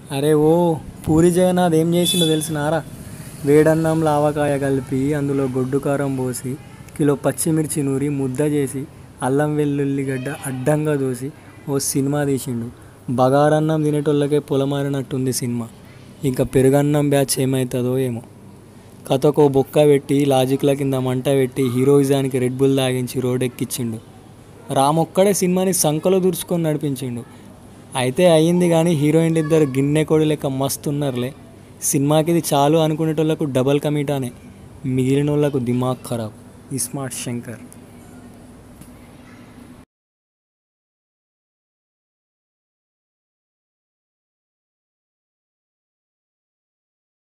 అరే ఓ పూరి జగన్నాథ్ ఏం చేసిండో తెలిసినారా వేడన్నం లావకాయ కలిపి అందులో గొడ్డు కారం పోసి కిలో పచ్చిమిర్చి నూరి ముద్ద చేసి అల్లం వెల్లుల్లిగడ్డ అడ్డంగా దోసి ఓ సినిమా తీసిండు బగారన్నం తినేటోళ్ళకే పొలమారినట్టుంది సినిమా ఇంకా పెరుగన్నం బ్యాచ్ ఏమవుతుందో ఏమో కథకో బొక్క పెట్టి లాజిక్ల కింద మంట పెట్టి హీరోయిజానికి రెడ్ బుల్ తాగించి రోడెక్కిచ్చిండు రామొక్కడే సినిమాని సంకలో దూర్చుకొని నడిపించిండు అయితే అయ్యింది కానీ హీరోయిన్లు ఇద్దరు గిన్నె కొడి లెక్క మస్తు ఉన్నారులే సినిమాకి ఇది చాలు అనుకునేటోళ్ళకు డబల్ కమిటానే మిగిలిన వాళ్ళకు దిమాగ్ ఖరాబ్ ఇస్మార్ట్ శంకర్